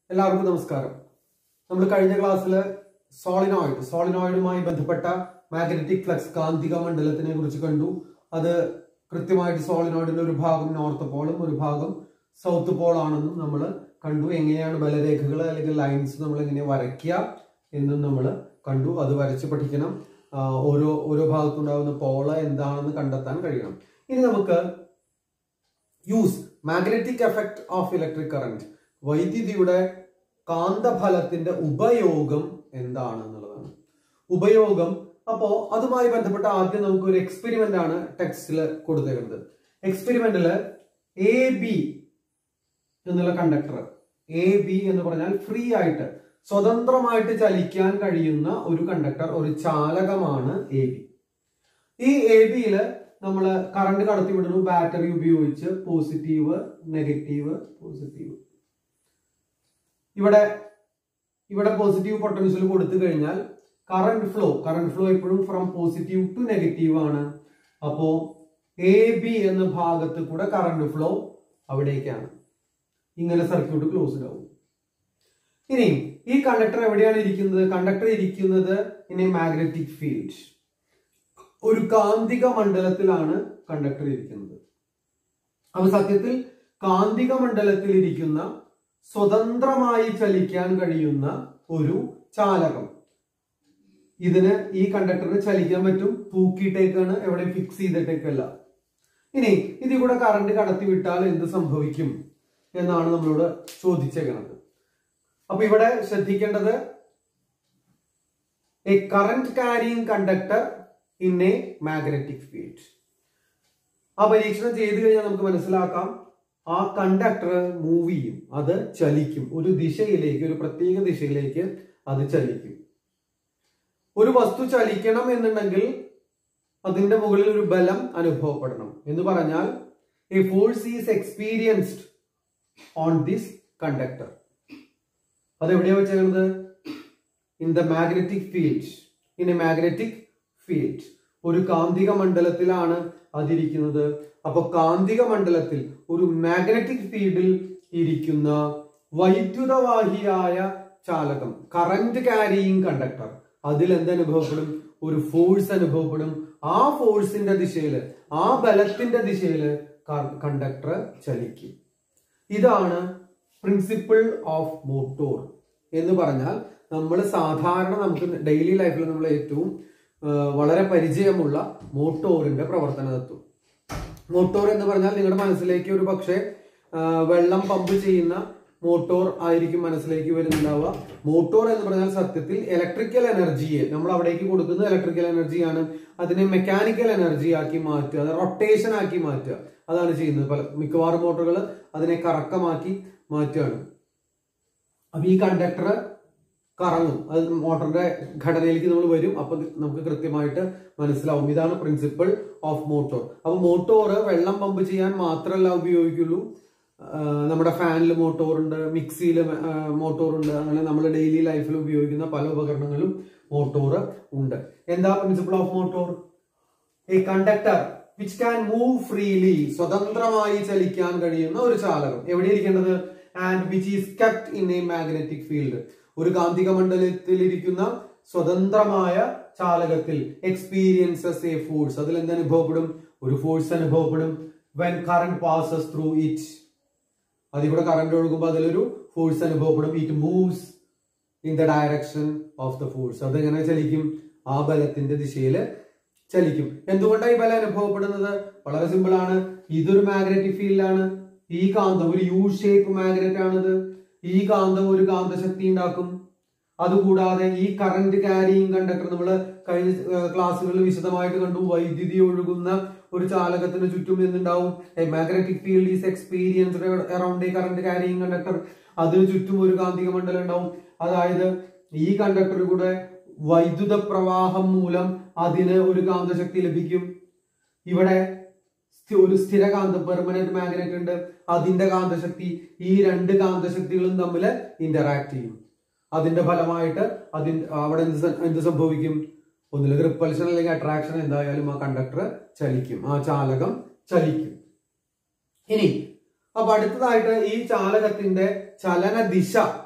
എല്ലാവർക്കും നമസ്കാരം നമ്മൾ കഴിഞ്ഞ ക്ലാസ്സിൽ സോളിനോയിഡ് സോളിനോയിഡുമായി ബന്ധപ്പെട്ട മാഗ്നറ്റിക് ഫ്ലക്സ് കാന്തിക മണ്ഡലത്തിനെ കുറിച്ച് കണ്ടു അത് കൃത്യമായിട്ട് സോളിനോയിഡിന്റെ ഒരു ഭാഗം നോർത്ത് പോളും ഒരു ഭാഗം സൗത്ത് പോൾ ആണെന്നും നമ്മൾ കണ്ടു എങ്ങനെയാണ് ബലരേഖകൾ അല്ലെങ്കിൽ ലൈൻസ് നമ്മൾ എങ്ങനെ വരയ്ക്കുക എന്നും നമ്മൾ കണ്ടു അത് വരച്ച് പഠിക്കണം ആ, ഓരോ ഓരോ ഭാഗത്തുണ്ടാകുന്ന പോള് എന്താണെന്ന് കണ്ടെത്താൻ കഴിയണം ഇനി നമുക്ക് use magnetic effect of electric current വൈദ്യുതിയുടെ കാന്തഫലത്തിന്റെ ഉപയോഗം എന്താണെന്നുള്ളതാണ് ഉപയോഗം അപ്പോ അതുമായി ബന്ധപ്പെട്ട ആദ്യം നമുക്ക് ഒരു എക്സ്പെരിമെന്റ് ആണ് ടെക്സ്റ്റിൽ കൊടുത്തേക്കുന്നത് എക്സ്പെരിമെന്റില് എ ബി എന്നുള്ള കണ്ടക്ടർ എ ബി എന്ന് പറഞ്ഞാൽ ഫ്രീ ആയിട്ട് സ്വതന്ത്രമായിട്ട് ചലിക്കാൻ കഴിയുന്ന ഒരു കണ്ടക്ടർ ഒരു ചാലകമാണ് എ ബി ഈ എ ബിയില് നമ്മൾ കറണ്ട് കടത്തിവിടുന്നു ബാറ്ററി ഉപയോഗിച്ച് പോസിറ്റീവ് നെഗറ്റീവ് പോസിറ്റീവ് ഇവിടെ ഇവിടെ പോസിറ്റീവ് പൊട്ടൻഷ്യൽ കൊടുത്തു കഴിഞ്ഞാൽ കറണ്ട് ഫ്ലോ കറണ്ട് ഫ്ലോ എപ്പോഴും ഫ്രം പോസിറ്റീവ് ടു നെഗറ്റീവ് ആണ് അപ്പോ എ ബി എന്ന ഭാഗത്ത് കൂടെ കറണ്ട് ഫ്ലോ അവിടേക്കാണ് ഇങ്ങനെ സർക്യൂട്ട് ക്ലോസ്ഡ് ആവും ഇനി ഈ കണ്ടക്ടർ എവിടെയാണ് ഇരിക്കുന്നത് കണ്ടക്ടർ ഇരിക്കുന്നത് ഇൻ എ മാഗ്നറ്റിക് ഫീൽഡ് ഒരു കാന്തിക മണ്ഡലത്തിലാണ് കണ്ടക്ടർ ഇരിക്കുന്നത് അപ്പൊ സത്യത്തിൽ കാന്തിക മണ്ഡലത്തിൽ ഇരിക്കുന്ന സ്വതന്ത്രമായി ചലിക്കാൻ കഴിയുന്ന ഒരു ചാലകം ഇതിന് ഈ കണ്ടക്ടറിന് ചലിക്കാൻ പറ്റും തൂക്കിയിട്ടേക്കാണ് എവിടെ ഫിക്സ് ചെയ്തിട്ടേക്കല്ല ഇനി ഇതിൽ കൂടെ കറണ്ട് കടത്തി വിട്ടാൽ എന്ത് സംഭവിക്കും എന്നാണ് നമ്മളോട് ചോദിച്ചേക്കണത് അപ്പൊ ഇവിടെ ശ്രദ്ധിക്കേണ്ടത് a current carrying conductor in a magnetic field ആ പരീക്ഷണം ചെയ്തു കഴിഞ്ഞാൽ നമുക്ക് മനസ്സിലാക്കാം ആ കണ്ടക്ടർ മൂവ് ചെയ്യും അത് ചലിക്കും ഒരു ദിശയിലേക്ക് ഒരു പ്രത്യേക ദിശയിലേക്ക് അത് ചലിക്കും ഒരു വസ്തു ചലിക്കണം എന്നുണ്ടെങ്കിൽ അതിന്റെ മുകളിൽ ഒരു ബലം അനുഭവപ്പെടണം എന്ന് പറഞ്ഞാൽ a force is experienced on this conductor അത് എവിടെയാ വെച്ചേക്കുന്നത് in the magnetic field in a magnetic field ഒരു കാന്തിക മണ്ഡലത്തിലാണ് അതിരിക്കുന്നത് അപ്പൊ കാന്തിക മണ്ഡലത്തിൽ ഒരു മാഗ്നറ്റിക് ഫീൽഡിൽ ഇരിക്കുന്ന വൈദ്യുതവാഹിയായ ചാലകം കറന്റ് കാരിയിങ് കണ്ടക്ടർ അതിൽ എന്തനുഭവപ്പെടും ഒരു ഫോഴ്സ് അനുഭവപ്പെടും ആ ഫോഴ്സിന്റെ ദിശയില് ആ ബലത്തിന്റെ ദിശയില് കണ്ടക്ടർ ചലിക്കും ഇതാണ് പ്രിൻസിപ്പിൾ ഓഫ് മോട്ടോർ എന്ന് പറഞ്ഞാൽ നമ്മൾ സാധാരണ നമുക്ക് ഡെയിലി ലൈഫിൽ നമ്മൾ ഏറ്റവും ആ, വളരെ പരിചയമുള്ള മോട്ടോറിന്റെ പ്രവർത്തന തത്വം മോട്ടോർ എന്ന് പറഞ്ഞാൽ നിങ്ങളുടെ മനസ്സിലേക്ക് ഒരു പക്ഷേ ആ, വെള്ളം പമ്പ് ചെയ്യുന്ന മോട്ടോർ ആയിരിക്കും മനസ്സിലേക്ക് വരുന്നുണ്ടാവുക മോട്ടോർ എന്ന് പറഞ്ഞാൽ സത്യത്തിൽ ഇലക്ട്രിക്കൽ എനർജിയെ നമ്മൾ അവിടേക്ക് കൊടുക്കുന്നത് ഇലക്ട്രിക്കൽ എനർജിയാണ് അതിനെ മെക്കാനിക്കൽ എനർജി ആക്കി മാറ്റുക അത് റൊട്ടേഷൻ ആക്കി മാറ്റുക അതാണ് ചെയ്യുന്നത് പല മിക്കവാറും മോട്ടോറുകൾ അതിനെ കറക്കമാക്കി മാറ്റുകയാണ് അപ്പൊ ഈ കണ്ടക്ടർ കറങ്ങും അത് മോട്ടറിന്റെ ഘടനയിലേക്ക് നമ്മൾ വരും അപ്പൊ ഇത് നമുക്ക് കൃത്യമായിട്ട് മനസ്സിലാവും ഇതാണ് പ്രിൻസിപ്പിൾ ഓഫ് മോട്ടോർ അപ്പൊ മോട്ടോർ വെള്ളം പമ്പ് ചെയ്യാൻ മാത്രമല്ല ഉപയോഗിക്കുള്ളൂ ആ, നമ്മുടെ ഫാനിൽ മോട്ടോറുണ്ട് മിക്സിയിൽ മോട്ടോറുണ്ട് അങ്ങനെ നമ്മൾ ഡെയിലി ലൈഫിൽ ഉപയോഗിക്കുന്ന പല ഉപകരണങ്ങളിലും മോട്ടോർ ഉണ്ട് എന്താ principle of motor a conductor which can move freely സ്വതന്ത്രമായി ചലിക്കാൻ കഴിയുന്ന ഒരു ചാലകം എവിടെ ഇരിക്കേണ്ടത് and which is kept in a magnetic field ഒരു കാന്തിക മണ്ഡലത്തിൽ ഇരിക്കുന്ന സ്വതന്ത്രമായ ചാലകത്തിൽ എക്സ്പീരിയൻസസ് എ ഫോഴ്സ് അതിൽ എന്ത് അനുഭവപ്പെടും ഒരു ഫോഴ്സ് അനുഭവപ്പെടും when current passes through it അതിൽ കൂടെ കറണ്ട് ഒഴുകുമ്പോൾ അതിലൊരു ഫോഴ്സ് അനുഭവപ്പെടും it moves in the direction of the force അതെങ്ങനെ ചലിക്കും ആ ബലത്തിന്റെ ദിശയിൽ ചലിക്കും എന്തുകൊണ്ടാണ് ഈ ബലം അനുഭവപ്പെടുന്നത് വളരെ സിമ്പിൾ ആണ് ഇതൊരു മാഗ്നറ്റിക് ഫീൽഡാണ് ഈ കാന്തം ഒരു യു ഷേപ്പ് മാഗ്നറ്റ് ആണിത് ഈ കാന്തം ഒരു കാന്തശക്തി ഉണ്ടാക്കും അതുകൂടാതെ ഈ കറന്റ് ക്യാരിയിങ് കണ്ടക്ടർ നമ്മൾ കഴിഞ്ഞ ക്ലാസ്സുകളിൽ വിശദമായിട്ട് കണ്ടു വൈദ്യുതി ഒഴുകുന്ന ഒരു ചാലകത്തിന് ചുറ്റും എന്തുണ്ടാവും a magnetic field is experienced around a current carrying conductor അതിന് ചുറ്റും ഒരു കാന്തിക മണ്ഡലം ഉണ്ടാവും അതായത് ഈ കണ്ടക്ടർ കൂടെ വൈദ്യുത പ്രവാഹം മൂലം അതിന് ഒരു കാന്തശക്തി ലഭിക്കും ഇവിടെ സ്ഥി- ഒരു സ്ഥിര കാന്തം പെർമനന്റ് മാഗ്നറ്റ് ഉണ്ട് അതിന്റെ കാന്തശക്തി ഈ രണ്ട് കാന്തശക്തികളും തമ്മിൽ ഇന്ററാക്ട് ചെയ്യും അതിന്റെ ഫലമായിട്ട് അതിന് അവിടെ എന്ത് സ- എന്ത് സംഭവിക്കും ഒന്നില്ലെങ്കിൽ റിപ്പൽഷൻ അല്ലെങ്കിൽ അട്രാക്ഷൻ എന്തായാലും ആ കണ്ടക്ടർ ചലിക്കും ആ ചാലകം ചലിക്കും ഇനി അപ്പൊ അടുത്തതായിട്ട് ഈ ചാലകത്തിന്റെ ചലന ദിശ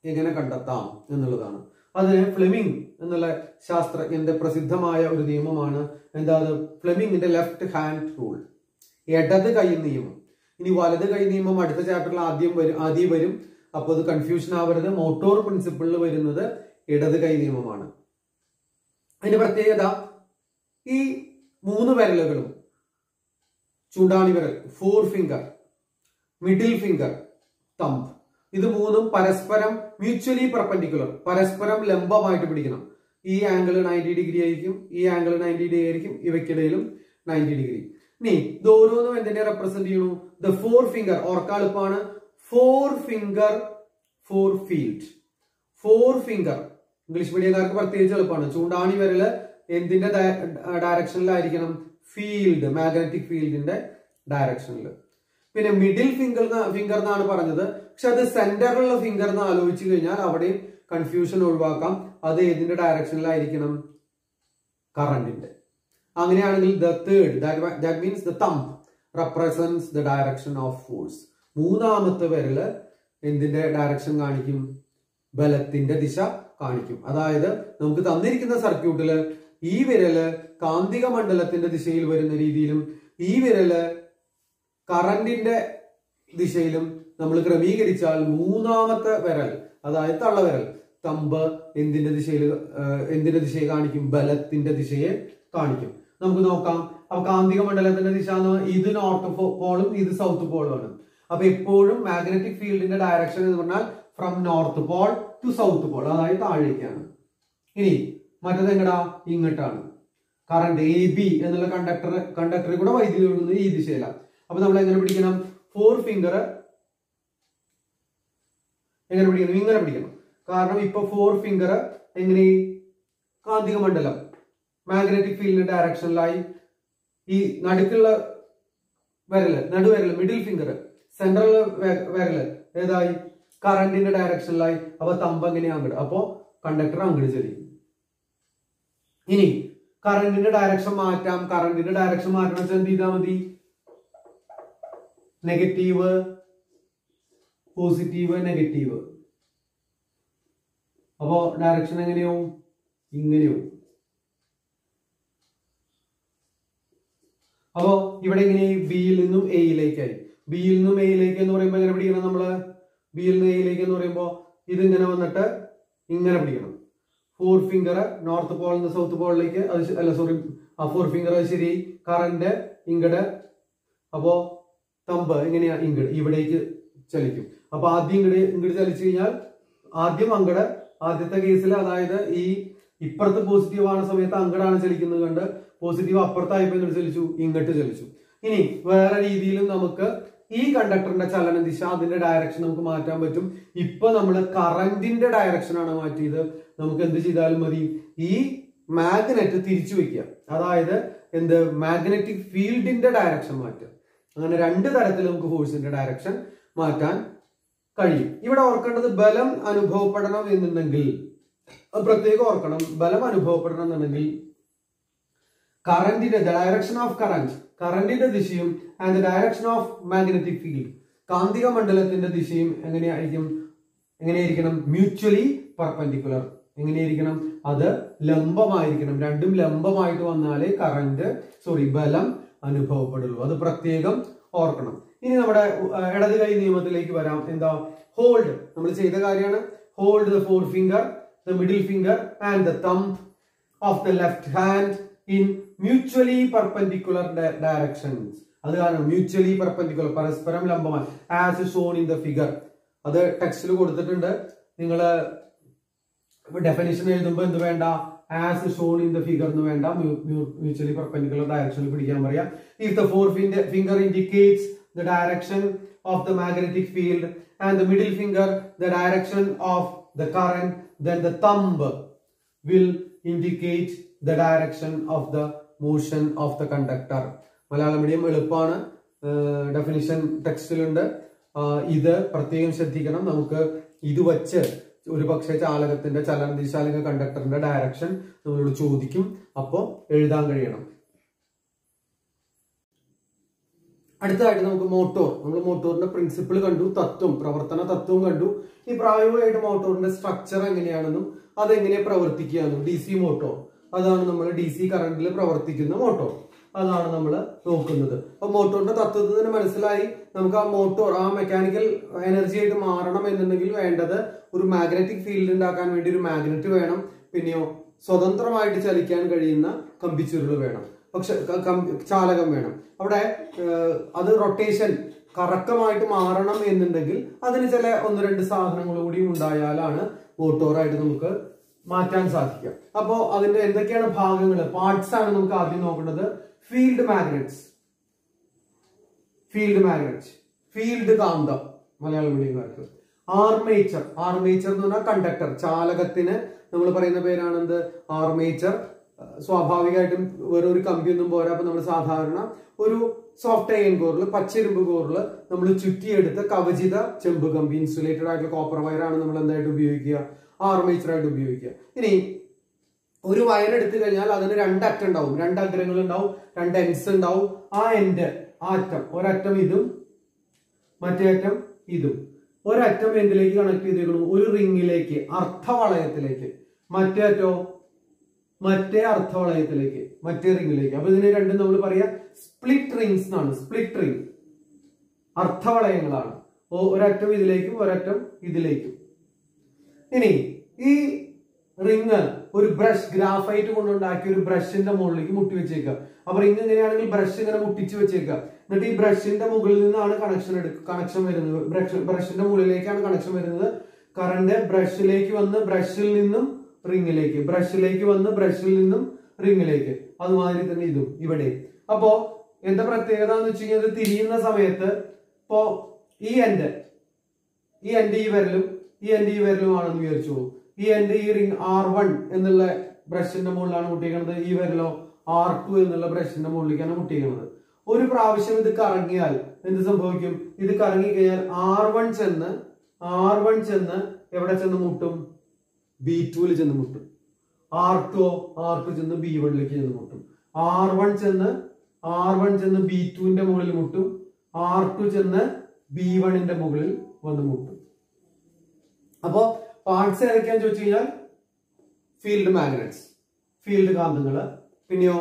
എങ്ങനെ കണ്ടെത്താം എന്നുള്ളതാണ് അതിന് ഫ്ലെമിംഗ് എന്നുള്ള ശാസ്ത്രജ്ഞന്റെ പ്രസിദ്ധമായ ഒരു നിയമമാണ് എന്താ അത് ഫ്ലെമിങ്ങിന്റെ ലെഫ്റ്റ് ഹാൻഡ് റൂൾ ഇടത് കൈ നിയമം ഇനി വലത് കൈ നിയമം അടുത്ത ചാപ്റ്ററിൽ ആദ്യം വരും ആദ്യം വരും അപ്പോൾ അത് കൺഫ്യൂഷൻ ആവരുത് മോട്ടോർ പ്രിൻസിപ്പിളിൽ വരുന്നത് ഇടത് കൈ നിയമമാണ് അതിന്റെ പ്രത്യേകത ഈ മൂന്ന് വിരലുകളും ചൂടാണി വിരൽ forefinger middle finger thumb ഇത് മൂന്നും പരസ്പരം മ്യൂച്വലി പെർപെൻഡിക്കുലർ പരസ്പരം ലംബമായിട്ട് പിടിക്കണം ഈ ആംഗിൾ നയൻറ്റി ഡിഗ്രി ആയിരിക്കും ഈ ആംഗിൾ നയൻറ്റി ഡിഗ്രി ആയിരിക്കും ഇവയ്ക്കിടയിലും നയൻറ്റി ഡിഗ്രി ഇനി ഇത് ഓരോന്നും എന്തിനെ റെപ്രസെന്റ് ചെയ്യണു ദ ഫോർ ഫിംഗർ ഓർക്കാളുപ്പാണ് forefinger for field forefinger English മീഡിയക്കാർക്ക് പ്രത്യേകിച്ച് എളുപ്പമാണ് ചൂണ്ടാണി വിരല് എന്തിന്റെ ഡയറക്ഷനിലായിരിക്കണം ഫീൽഡ് മാഗ്നറ്റിക് ഫീൽഡിന്റെ ഡയറക്ഷനിൽ പിന്നെ മിഡിൽ ഫിംഗർ ഫിംഗർ എന്നാണ് പറഞ്ഞത് പക്ഷെ അത് സെന്ററിലുള്ള ഫിംഗർ എന്ന് ആലോചിച്ചു കഴിഞ്ഞാൽ അവിടെയും കൺഫ്യൂഷൻ ഒഴിവാക്കാം അത് ഏതിന്റെ ഡയറക്ഷനിലായിരിക്കണം കറണ്ടിന്റെ അങ്ങനെയാണെങ്കിൽ the third that means the thumb represents the direction of force മൂന്നാമത്തെ വിരല് എന്തിന്റെ ഡയറക്ഷൻ കാണിക്കും ബലത്തിന്റെ ദിശ കാണിക്കും അതായത് നമുക്ക് തന്നിരിക്കുന്ന സർക്യൂട്ടില് ഈ വിരല് കാന്തിക മണ്ഡലത്തിന്റെ ദിശയിൽ വരുന്ന രീതിയിലും ഈ വിരല് കറണ്ടിന്റെ ദിശയിലും നമ്മൾ ക്രമീകരിച്ചാൽ മൂന്നാമത്തെ വിരൽ അതായത് തള്ളവിരൽ തമ്പ് എന്തിന്റെ ദിശയിൽ എന്തിന്റെ ദിശയെ കാണിക്കും ബലത്തിന്റെ ദിശയെ കാണിക്കും നമുക്ക് നോക്കാം അപ്പൊ കാന്തിക മണ്ഡലത്തിന്റെ ദിശ എന്ന് പറഞ്ഞാൽ ഇത് നോർത്ത് പോളും ഇത് സൗത്ത് പോളും ആണ് അപ്പൊ എപ്പോഴും മാഗ്നറ്റിക് ഫീൽഡിന്റെ ഡയറക്ഷൻ എന്ന് പറഞ്ഞാൽ from north pole to south pole അതായത് താഴേക്കാണ് ഇനി മറ്റത് എങ്ങടാ ഇങ്ങോട്ടാണ് കറണ്ട് എ ബി എന്നുള്ള കണ്ടക്ടർ കണ്ടക്ടറിൽ കൂടെ വൈദ്യുതി ഒഴുകുന്നത് ഈ ദിശയിലാണ് അപ്പൊ നമ്മൾ എങ്ങനെ പിടിക്കണം ഫോർ ഫിംഗർ എങ്ങനെ പിടിക്കണം ഇങ്ങനെ പിടിക്കണം കാരണം ഇപ്പൊ ഫോർ ഫിംഗർ എങ്ങനെ കാന്തിക മണ്ഡലം മാഗ്നറ്റിക് ഫീൽഡിന്റെ ഡയറക്ഷനിലായി ഈ നടുക്കുള്ള വിരല് നടുവിരല് മിഡിൽ ഫിംഗർ സെൻട്രൽ വിരല് ഏതായി കറണ്ടിന്റെ ഡയറക്ഷനിലായി അപ്പൊ തമ്പ് എങ്ങനെയാ അങ്ങോട്ട് അപ്പോ കണ്ടക്ടർ അങ്ങോട്ട് ചെറിയും ഇനി കറണ്ടിന്റെ ഡയറക്ഷൻ മാറ്റാം കറണ്ടിന്റെ ഡയറക്ഷൻ മാറ്റണം വെച്ചാൽ എന്ത് ചെയ്താൽ മതി നെഗറ്റീവ് പോസിറ്റീവ് നെഗറ്റീവ് അപ്പോ ഡയറക്ഷൻ എങ്ങനെയാവും ഇങ്ങനെയാവും അപ്പോ ഇവിടെ ഇങ്ങനെ ബിയിൽ നിന്നും എയിലേക്കായി ബിയിൽ നിന്നും എയിലേക്ക് എന്ന് പറയുമ്പോൾ എങ്ങനെ പിടിക്കണം നമ്മള് ബിയിൽ നിന്ന് എയിലേക്ക് എന്ന് പറയുമ്പോൾ ഇതിങ്ങനെ വന്നിട്ട് ഇങ്ങനെ പിടിക്കണം ഫോർ ഫിംഗർ നോർത്ത് പോളിൽ നിന്ന് സൗത്ത് പോളിലേക്ക് അത് ശ- അല്ല സോറി ആ ഫോർ ഫിംഗർ അത് ശരി കറണ്ട് ഇങ്ങട് അപ്പോ തമ്പ് എങ്ങനെയാ ഇങ്ങട് ഇവിടേക്ക് ചലിക്കും അപ്പൊ ആദ്യം ഇങ്ങട് ഇങ്ങട് ചലിച്ചു കഴിഞ്ഞാൽ ആദ്യം അങ്ങട് ആദ്യത്തെ കേസിൽ അതായത് ഈ ഇപ്പുറത്ത് പോസിറ്റീവ് ആവുന്ന സമയത്ത് അങ്ങടാണ് ചലിക്കുന്നത് കണ്ട് പോസിറ്റീവ് അപ്പുറത്തായപ്പോ ഇങ്ങോട്ട് ചലിച്ചു ഇങ്ങോട്ട് ചലിച്ചു ഇനി വേറെ രീതിയിലും നമുക്ക് ഈ കണ്ടക്ടറിന്റെ ചലന ദിശ അതിന്റെ ഡയറക്ഷൻ നമുക്ക് മാറ്റാൻ പറ്റും ഇപ്പൊ നമ്മൾ കറന്റിന്റെ ഡയറക്ഷൻ ആണ് മാറ്റിയത് നമുക്ക് എന്ത് ചെയ്താലും മതി ഈ മാഗ്നറ്റ് തിരിച്ചു വെക്കുക അതായത് എന്ത് മാഗ്നറ്റിക് ഫീൽഡിന്റെ ഡയറക്ഷൻ മാറ്റുക അങ്ങനെ രണ്ട് തരത്തിൽ നമുക്ക് ഫോഴ്സിന്റെ ഡയറക്ഷൻ മാറ്റാൻ കഴിയും ഇവിടെ ഓർക്കേണ്ടത് ബലം അനുഭവപ്പെടണം എന്നുണ്ടെങ്കിൽ അത് പ്രത്യേകം ഓർക്കണം ബലം അനുഭവപ്പെടണം എന്നുണ്ടെങ്കിൽ കറന്റിന്റെ ഡയറക്ഷൻ ഓഫ് കറന്റ് കറന്റിന്റെ ദിശയും and direction of magnetic field കാന്തിക മണ്ഡലത്തിന്റെ ദിശയും എങ്ങനെയായിരിക്കും എങ്ങനെയായിരിക്കണം മ്യൂച്വലി പെർപെൻഡിക്കുലർ എങ്ങനെയായിരിക്കണം അത് ലംബമായിരിക്കണം രണ്ടും ലംബമായിട്ട് വന്നാലേ കറന്റ് സോറി ബലം അനുഭവപ്പെടുള്ളൂ അത് പ്രത്യേകം ഓർക്കണം ഇനി നമ്മുടെ അഹ്, ഇടത് കൈ നിയമത്തിലേക്ക് വരാം എന്താ ഹോൾഡ് നമ്മൾ ചെയ്ത കാര്യമാണ് hold the forefinger the middle finger and the thumb of the left hand in mutually perpendicular directions അത് കാരണം മ്യൂച്വലി പെർപെൻഡിക്കുലർ പരസ്പരം ലംബമായി as shown in the figure അത് ടെക്സ്റ്റിൽ കൊടുത്തിട്ടുണ്ട് നിങ്ങൾ ഡെഫിനിഷൻ എഴുതുമ്പോൾ എന്ത് വേണ്ട as shown in the figure എന്ന് വേണ്ട മ്യൂച്വലി പെർപെൻഡിക്കുലർ ഡയറക്ഷനിൽ പിടിക്കാൻ പറയാം if the forefinger indicates the direction of the magnetic field and the middle finger the direction of the current then the thumb will indicate the direction of the motion of the conductor Malayalam medium എളുപ്പമാണ് definition ടെക്സ്റ്റിലുണ്ട് ഇത് പ്രത്യേകം ശ്രദ്ധിക്കണം നമുക്ക് ഇത് വച്ച് ഒരു പക്ഷേ ചാലകത്തിന്റെ ചലനദിശ അല്ലെങ്കിൽ കണ്ടക്ടറിന്റെ ഡയറക്ഷൻ നമ്മളോട് ചോദിക്കും അപ്പോൾ എഴുതാൻ കഴിയണം അടുത്തതായിട്ട് നമുക്ക് മോട്ടോർ നമ്മൾ മോട്ടോറിന്റെ പ്രിൻസിപ്പിൾ കണ്ടു തത്വം പ്രവർത്തന തത്വം കണ്ടു ഈ പ്രായോഗികമായിട്ട് മോട്ടോറിന്റെ സ്ട്രക്ചർ എങ്ങനെയാണെന്നും അതെങ്ങനെ പ്രവർത്തിക്കുക എന്നും ഡി സി മോട്ടോർ അതാണ് നമ്മൾ ഡി സി കറണ്ടിൽ പ്രവർത്തിക്കുന്ന മോട്ടോർ അതാണ് നമ്മൾ നോക്കുന്നത് അപ്പൊ മോട്ടോറിന്റെ തത്വത്തിൽ തന്നെ മനസ്സിലായി നമുക്ക് ആ മോട്ടോർ ആ മെക്കാനിക്കൽ എനർജി ആയിട്ട് മാറണം എന്നുണ്ടെങ്കിൽ വേണ്ടത് ഒരു മാഗ്നറ്റിക് ഫീൽഡ് ഉണ്ടാക്കാൻ വേണ്ടി ഒരു മാഗ്നറ്റ് വേണം പിന്നെയോ സ്വതന്ത്രമായിട്ട് ചലിക്കാൻ കഴിയുന്ന കമ്പിച്ചുരുൾ വേണം പക്ഷെ ക- കം- ചാലകം വേണം അവിടെ ഏഹ്, അത് റൊട്ടേഷൻ കറക്കമായിട്ട് മാറണം എന്നുണ്ടെങ്കിൽ അതിന് ചില ഒന്ന് രണ്ട് സാധനങ്ങൾ കൂടി ഉണ്ടായാലാണ് മോട്ടോറായിട്ട് നമുക്ക് മാറ്റാൻ സാധിക്കുക അപ്പോ അതിന്റെ എന്തൊക്കെയാണ് ഭാഗങ്ങൾ പാർട്സ് ആണ് നമുക്ക് ആദ്യം നോക്കേണ്ടത് field magnets field magnet field കാന്തം മലയാളം മീഡിയംകാർക്ക് ആർമേച്ചർ ആർമേച്ചർ എന്ന് പറഞ്ഞാൽ കണ്ടക്ടർ ചാലകത്തിന് നമ്മൾ പറയുന്ന പേരാണ് എന്ത് ആർമേച്ചർ അഹ് സ്വാഭാവികമായിട്ടും വേറെ ഒരു കമ്പിയൊന്നും പോരാ അപ്പൊ നമ്മൾ സാധാരണ ഒരു സോഫ്റ്റ് അയൺ കോറിൽ പച്ചിരുമ്പ് കോറിൽ നമ്മൾ ചുറ്റിയെടുത്ത കവചിത ചെമ്പ് കമ്പി ഇൻസുലേറ്റഡ് ആയിട്ടുള്ള കോപ്പർ വയറാണ് നമ്മൾ എന്തായിട്ട് ഉപയോഗിക്കുക ആർമേച്ചർ ആയിട്ട് ഉപയോഗിക്കുക ഇനി ഒരു വയർ എടുത്തു കഴിഞ്ഞാൽ അതിന് രണ്ട് അറ്റം ഉണ്ടാവും രണ്ട് അഗ്രങ്ങൾ ഉണ്ടാവും രണ്ട് എൻസ് ഉണ്ടാവും ആ എൻഡ് ആ അറ്റം ഒരറ്റം ഇതും മറ്റേ അറ്റം ഇതും ഒരറ്റം എന്തിലേക്ക് കണക്ട് ചെയ്തേക്കണം ഒരു റിങ്ങിലേക്ക് അർത്ഥവളയത്തിലേക്ക് മറ്റേ അറ്റോ മറ്റേ അർത്ഥവളയത്തിലേക്ക് മറ്റേ റിങ്ങിലേക്ക് അപ്പൊ ഇതിനെ രണ്ടും നമ്മൾ പറയാ സ്പ്ലിറ്റ് റിങ്സ് എന്നാണ് സ്പ്ലിറ്റ് റിങ് അർത്ഥവളയങ്ങളാണ് ഓ- ഒരറ്റം ഇതിലേക്കും ഒരറ്റം ഇതിലേക്കും ഇനി ഈ റിങ് ഒരു ബ്രഷ് ഗ്രാഫൈറ്റ് കൊണ്ടുണ്ടാക്കിയ ഒരു ബ്രഷിന്റെ മുകളിലേക്ക് മുട്ടി വെച്ചേക്കുക അപ്പൊ റിങ് എങ്ങനെയാണെങ്കിൽ ബ്രഷ് ഇങ്ങനെ മുട്ടിച്ച് വെച്ചേക്കുക എന്നിട്ട് ഈ ബ്രഷിന്റെ മുകളിൽ നിന്നാണ് കണക്ഷൻ എടുക്കുക കണക്ഷൻ വരുന്നത് ബ്രഷ് ബ്രഷിന്റെ മുകളിലേക്കാണ് കണക്ഷൻ വരുന്നത് കറണ്ട് ബ്രഷിലേക്ക് വന്ന് ബ്രഷിൽ നിന്നും റിങ്ങിലേക്ക് ബ്രഷിലേക്ക് വന്ന് ബ്രഷിൽ നിന്നും റിങ്ങിലേക്ക് അതുമാതിരി തന്നെ ഇതും ഇവിടെ അപ്പോ എന്താ പ്രത്യേകത എന്ന് വെച്ച് കഴിഞ്ഞാൽ ഇത് തിരിയുന്ന സമയത്ത് ഇപ്പോ ഈ എൻഡ് ഈ എൻഡ് ഈ വിരലും ഈ എൻഡ് ഈ വിരലും ആണെന്ന് വിചാരിച്ചു ഈ എൻഡ് ഈ റിംഗ് ആർ വൺ എന്നുള്ള ബ്രഷിന്റെ മുകളിലാണ് മുട്ടിക്കുന്നത് ഈ വിരലോ ആർ ടു എന്നുള്ള ബ്രഷിന്റെ മുകളിലേക്കാണ് മുട്ടിക്കുന്നത് ഒരു പ്രാവശ്യം ഇത് കറങ്ങിയാൽ എന്ത് സംഭവിക്കും ഇത് കറങ്ങി കഴിഞ്ഞാൽ ആർ വൺ ചെന്ന് ആർ വൺ ചെന്ന് എവിടെ ചെന്ന് മുട്ടും ബി ടുവിൽ ചെന്ന് മുട്ടും ആർ ടു ആർ ടു ചെന്ന് ബി വണ്ണിലേക്ക് ചെന്ന് മുട്ടും ആർ വൺ ചെന്ന് ആർ വൺ ചെന്ന് ബി ടുവിന്റെ മുകളിൽ മുട്ടും ആർ ടു ചെന്ന് ബി വണ്ണിന്റെ മുകളിൽ വന്ന് മുട്ടും അപ്പോ പാർട്സ് ഏതൊക്കെയാന്ന് ചോദിച്ചു കഴിഞ്ഞാൽ ഫീൽഡ് മാഗ്നറ്റ്സ് ഫീൽഡ് കാന്തങ്ങള് പിന്നെയോ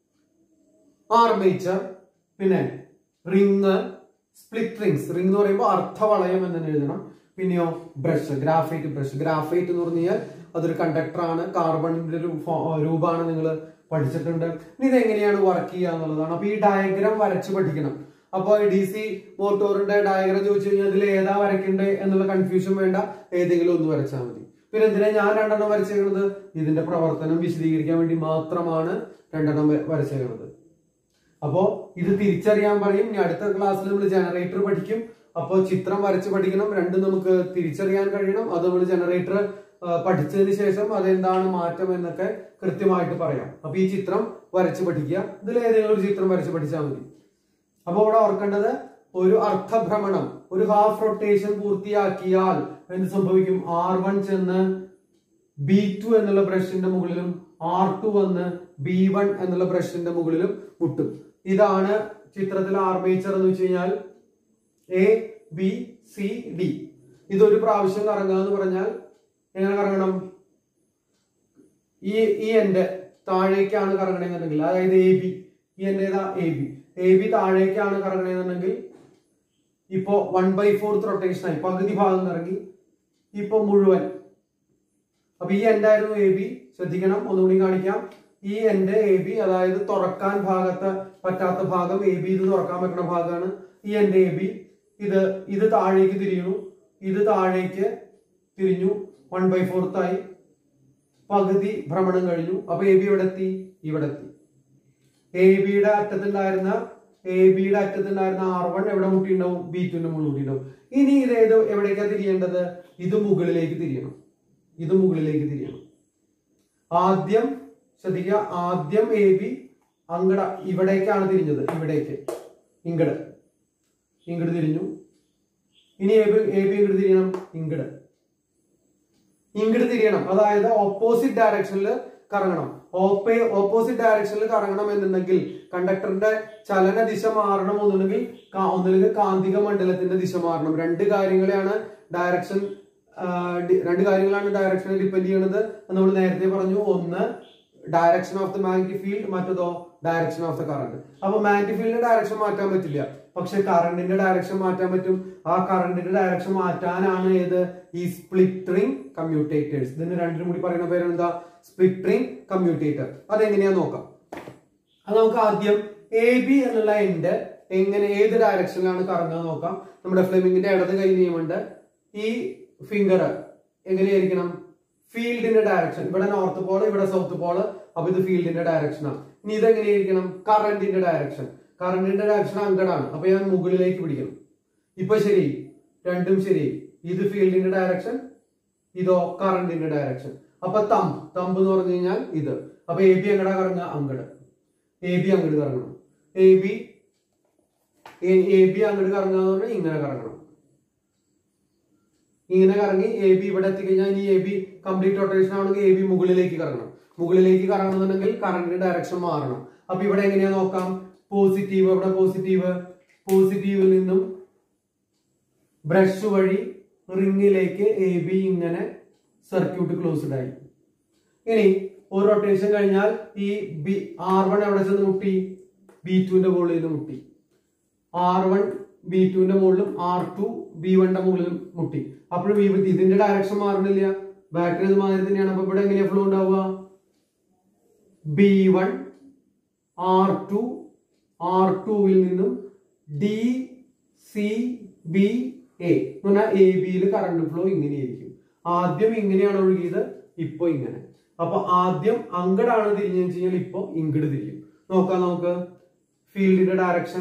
ആർമേച്ചർ പിന്നെ റിങ് സ്പ്ലിറ്റ് റിങ്സ് റിംഗ് എന്ന് പറയുമ്പോൾ അർത്ഥവളയം എന്ന് തന്നെ എഴുതണം പിന്നെയോ ബ്രഷ് ഗ്രാഫൈറ്റ് ബ്രഷ് ഗ്രാഫൈറ്റ് എന്ന് പറഞ്ഞു കഴിഞ്ഞാൽ അതൊരു കണ്ടക്ടർ ആണ് കാർബണിന്റെ ഒരു ഫോ- രൂപമാണ് നിങ്ങൾ പഠിച്ചിട്ടുണ്ട് ഇനി ഇത് എങ്ങനെയാണ് വർക്ക് ചെയ്യുക എന്നുള്ളതാണ് അപ്പൊ ഈ ഡയഗ്രാം വരച്ച് പഠിക്കണം അപ്പൊ ഡി സി മോട്ടോറിന്റെ ഡയഗ്രാം ചോദിച്ചു കഴിഞ്ഞാൽ ഇതിൽ ഏതാ വരയ്ക്കണ്ടേ എന്നുള്ള കൺഫ്യൂഷൻ വേണ്ട ഏതെങ്കിലും ഒന്ന് വരച്ചാൽ മതി പിന്നെ എന്തിനാ ഞാൻ രണ്ടെണ്ണം വരച്ചേക്കുന്നത് ഇതിന്റെ പ്രവർത്തനം വിശദീകരിക്കാൻ വേണ്ടി മാത്രമാണ് രണ്ടെണ്ണം വ- വരച്ചേക്കുന്നത് അപ്പോ ഇത് തിരിച്ചറിയാൻ പറയും ഇനി അടുത്ത ക്ലാസ്സിൽ നമ്മൾ ജനറേറ്റർ പഠിക്കും അപ്പോൾ ചിത്രം വരച്ച് പഠിക്കണം രണ്ടും നമുക്ക് തിരിച്ചറിയാൻ കഴിയണം അത് നമ്മൾ ജനറേറ്റർ പഠിച്ചതിന് ശേഷം അതെന്താണ് മാറ്റം എന്നൊക്കെ കൃത്യമായിട്ട് പറയാം അപ്പൊ ഈ ചിത്രം വരച്ച് പഠിക്കുക ഇതിൽ ഏതെങ്കിലും ഒരു ചിത്രം വരച്ച് പഠിച്ചാൽ മതി അപ്പൊ ഇവിടെ ഓർക്കേണ്ടത് ഒരു അർത്ഥഭ്രമണം ഒരു ഹാഫ് റൊട്ടേഷൻ പൂർത്തിയാക്കിയാൽ എന്ത് സംഭവിക്കും ആർ വൺ ചെന്ന് ബി ടു എന്നുള്ള ബ്രഷിന്റെ മുകളിലും ആർ ടു വന്ന് ബി വൺ എന്നുള്ള ബ്രഷിന്റെ മുകളിലും മുട്ടും ഇതാണ് ചിത്രത്തിൽ ആർമേച്ചർ എന്ന് വെച്ച് കഴിഞ്ഞാൽ എ ബി സി ഡി ഇതൊരു പ്രാവശ്യം കറങ്ങുക എന്ന് പറഞ്ഞാൽ എങ്ങനെ കറങ്ങണം ഈ ഈ എന്റെ താഴേക്കാണ് കറങ്ങണമെന്നുണ്ടെങ്കിൽ അതായത് എ ബി ഈ എന്റെ ഏതാ എ ബി എ ബി താഴേക്കാണ് കറങ്ങണമെന്നുണ്ടെങ്കിൽ ഇപ്പോ വൺ ബൈ ഫോർത്ത് റൊട്ടേഷൻ ആയി പകുതി ഭാഗം കറങ്ങി ഇപ്പൊ മുഴുവൻ അപ്പൊ ഈ എൻഡ് ആയിരുന്നു എ ബി ശ്രദ്ധിക്കണം ഒന്നുകൂടി കാണിക്കാം ഈ എൻഡ് എ ബി അതായത് തുറക്കാൻ ഭാഗത്ത് പറ്റാത്ത ഭാഗം എ ബി ഇത് തുറക്കാൻ പറ്റുന്ന ഭാഗമാണ് ഈ എൻഡ് എ ബി ഇത് ഇത് താഴേക്ക് തിരിയുന്നു ഇത് താഴേക്ക് തിരിഞ്ഞു വൺ ബൈ ഫോർത്ത് ആയി പകുതി ഭ്രമണം കഴിഞ്ഞു അപ്പൊ എ ബി ഇവിടെ എത്തി ഇവിടെ എത്തി എ ബിയുടെ അറ്റത്തുണ്ടായിരുന്ന എ ബിയുടെ അറ്റത്തുണ്ടായിരുന്ന ആർ വൺ എവിടെ മുട്ടിയിട്ടുണ്ടാവും ബി ടുവിന്റെ മുകളിൽ മുട്ടിയിട്ടുണ്ടാവും ഇനി ഇത് ഏത് എവിടേക്കാ തിരിയേണ്ടത് ഇത് മുകളിലേക്ക് തിരിയണം ഇത് മുകളിലേക്ക് തിരിയണം ആദ്യം ശ്രദ്ധിക്കുക ആദ്യം എ ബി അങ്ങട ഇവിടേക്കാണ് തിരിഞ്ഞത് ഇവിടേക്ക് ഇങ്ങട് ഇങ്ങട് തിരിഞ്ഞു ഇനി എ ബി എ ബി ഇങ്ങട് തിരിയണം ഇങ്ങട് ഇങ്ങട് തിരിയണം അതായത് ഓപ്പോസിറ്റ് ഡയറക്ഷനിൽ കറങ്ങണം ഓപ്പേ ഓപ്പോസിറ്റ് ഡയറക്ഷനിൽ കറങ്ങണം എന്നുണ്ടെങ്കിൽ കണ്ടക്ടറിന്റെ ചലന ദിശ മാറണം എന്നുണ്ടെങ്കിൽ കാ- ഒന്നുകിൽ കാന്തിക മണ്ഡലത്തിന്റെ ദിശ മാറണം രണ്ട് കാര്യങ്ങളെയാണ് ഡയറക്ഷൻ രണ്ട് കാര്യങ്ങളാണ് ഡയറക്ഷനെ ഡിപ്പെൻഡ് ചെയ്യുന്നത് നമ്മൾ നേരത്തെ പറഞ്ഞു ഒന്ന് direction of the magnetic field മറ്റതോ ഡയറക്ഷൻ ഓഫ് ദ കറണ്ട് അപ്പൊ മാഗ്നറ്റിക് ഫീൽഡിന്റെ ഡയറക്ഷൻ മാറ്റാൻ പറ്റില്ല പക്ഷെ കറണ്ടിന്റെ ഡയറക്ഷൻ മാറ്റാൻ പറ്റും ആ കറണ്ടിന്റെ ഡയറക്ഷൻ മാറ്റാനാണ് ഏത് ഈ സ്പ്ലിറ്ററിംഗ് കമ്മ്യൂട്ടേറ്റേഴ്സ് ഇതിന് രണ്ടിനും കൂടി പറയുന്ന പേരാണ് എന്താ സ്പ്ലിറ്ററിംഗ് കമ്മ്യൂട്ടേറ്റർ അതെങ്ങനെയാ നോക്കാം അത് നമുക്ക് ആദ്യം എ ബി എന്നുള്ള എൻഡ് എങ്ങനെ ഏത് ഡയറക്ഷനിലാണ് കറങ്ങുക നോക്കാം നമ്മുടെ ഫ്ലെമിങ്ങിന്റെ ഇടത് കൈ നിയമുണ്ട് ഈ ഫിംഗർ എങ്ങനെയായിരിക്കണം ഫീൽഡിന്റെ ഡയറക്ഷൻ ഇവിടെ നോർത്ത് പോള് ഇവിടെ സൗത്ത് പോള് അപ്പൊ ഇത് ഫീൽഡിന്റെ ഡയറക്ഷനാണ് ഇനി ഇത് എങ്ങനെയായിരിക്കണം കറണ്ടിന്റെ ഡയറക്ഷൻ കറണ്ടിന്റെ ഡയറക്ഷൻ അങ്ങടാണ് അപ്പൊ ഞാൻ മുകളിലേക്ക് പിടിക്കണം ഇപ്പൊ ശരി രണ്ടും ശരി ഇത് ഫീൽഡിന്റെ ഡയറക്ഷൻ ഇതോ കറണ്ടിന്റെ ഡയറക്ഷൻ അപ്പൊ തമ്പ് തമ്പ് എന്ന് പറഞ്ഞു കഴിഞ്ഞാൽ ഇത് അപ്പൊ എ ബി എങ്ങടാ കറങ്ങുക അങ്ങട് എ ബി അങ്ങോട്ട് കറങ്ങണം എ ബി എ ബി അങ്ങോട്ട് കറങ്ങുക എന്ന് പറഞ്ഞാൽ ഇങ്ങനെ കറങ്ങണം ഇങ്ങനെ കറങ്ങി എ ബി ഇവിടെ എത്തിക്കഴിഞ്ഞാൽ ഇനി എ ബി കംപ്ലീറ്റ് റൊട്ടേഷൻ ആണെങ്കിൽ എ ബി മുകളിലേക്ക് കറങ്ങണം മുകളിലേക്ക് കറങ്ങണമെന്നുണ്ടെങ്കിൽ കറണ്ടിന്റെ ഡയറക്ഷൻ മാറണം അപ്പൊ ഇവിടെ എങ്ങനെയാ നോക്കാം പോസിറ്റീവ് ഇവിടെ പോസിറ്റീവ് പോസിറ്റീവിൽ നിന്നും ബ്രഷ് വഴി റിങ്ങിലേക്ക് എ ബി ഇങ്ങനെ സർക്യൂട്ട് ക്ലോസ്ഡ് ആയി ഇനി ഒരു റൊട്ടേഷൻ കഴിഞ്ഞാൽ ഈ ബി ആർ വൺ എവിടെ ചെന്ന് മുട്ടി ബി ടുവിന്റെ മുകളിൽ നിന്ന് മുട്ടി ആർ വൺ ബി ടുവിന്റെ മുകളിലും ആർ ടു ബി വണ്ണിന്റെ മുകളിലും മുട്ടി അപ്പോഴും ഈ ഇതിന്റെ ഡയറക്ഷൻ മാറുന്നില്ല ബാറ്ററി മാതിരി തന്നെയാണ് അപ്പൊ ഇവിടെ എങ്ങനെയാ ഫ്ലോ ഉണ്ടാവുക B one R two R ടുവിൽ നിന്നും ഡി സി ബി എ എന്ന് പറഞ്ഞാൽ എ ബിയിൽ കറണ്ട് ഫ്ലോ ഇങ്ങനെയായിരിക്കും ആദ്യം ഇങ്ങനെയാണ് ഒഴുകിയത് ഇപ്പൊ ഇങ്ങനെ അപ്പൊ ആദ്യം അങ്ങടാണ് തിരിഞ്ഞു കഴിഞ്ഞാൽ ഇപ്പൊ ഇങ്ങട് തിരിയും നോക്കാം നമുക്ക് ഫീൽഡിന്റെ ഡയറക്ഷൻ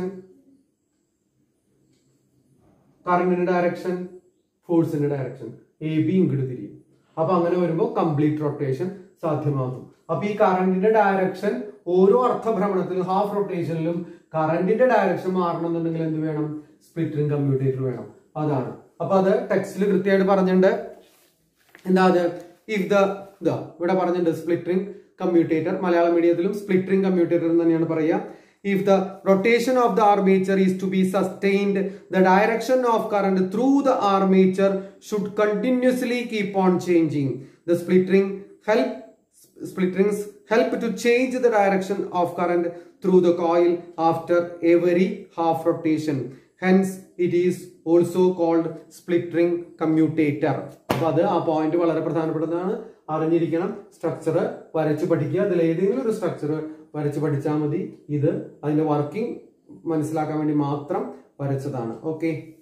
കറണ്ടിന്റെ ഡയറക്ഷൻ ഫോഴ്സിന്റെ ഡയറക്ഷൻ എ ബി ഇങ്ങോട്ട് തിരിയും അപ്പൊ അങ്ങനെ വരുമ്പോൾ കംപ്ലീറ്റ് റൊട്ടേഷൻ സാധ്യമാകും അപ്പൊ ഈ കറണ്ടിന്റെ ഡയറക്ഷൻ ഓരോ അർത്ഥഭ്രമണത്തിലും ഹാഫ് റൊട്ടേഷനിലും കറണ്ടിന്റെ ഡയറക്ഷൻ മാറണമെന്നുണ്ടെങ്കിൽ എന്ത് വേണം സ്പ്ലിറ്ററിംഗ് കമ്മ്യൂട്ടേറ്റർ വേണം അതാണ് അപ്പൊ അത് ടെക്സ്റ്റിൽ കൃത്യമായിട്ട് പറഞ്ഞിട്ടുണ്ട് എന്താ അത് ഇഫ് ദ ഇതാ ഇവിടെ പറഞ്ഞിട്ടുണ്ട് സ്പ്ലിറ്ററിംഗ് കമ്മ്യൂട്ടേറ്റർ മലയാളം മീഡിയത്തിലും സ്പ്ലിറ്ററിംഗ് കമ്മ്യൂട്ടേറ്റർ എന്ന് തന്നെയാണ് പറയുക if the rotation of the armature is to be sustained the direction of current through the armature should continuously keep on changing the splittering help splitterings help to change the direction of current through the coil after every half rotation hence it is also called splittering commutator അപ്പൊ അത് ആ point വളരെ പ്രധാനപ്പെട്ടതാണ് അറിഞ്ഞിരിക്കണം structure വരച്ചു പഠിക്കുക അതിൽ ഏതെങ്കിലും ഒരു സ്ട്രക്ചർ വരച്ച് പഠിച്ചാൽ മതി ഇത് അതിന്റെ വർക്കിംഗ് മനസ്സിലാക്കാൻ വേണ്ടി മാത്രം വരച്ചതാണ് ഓക്കെ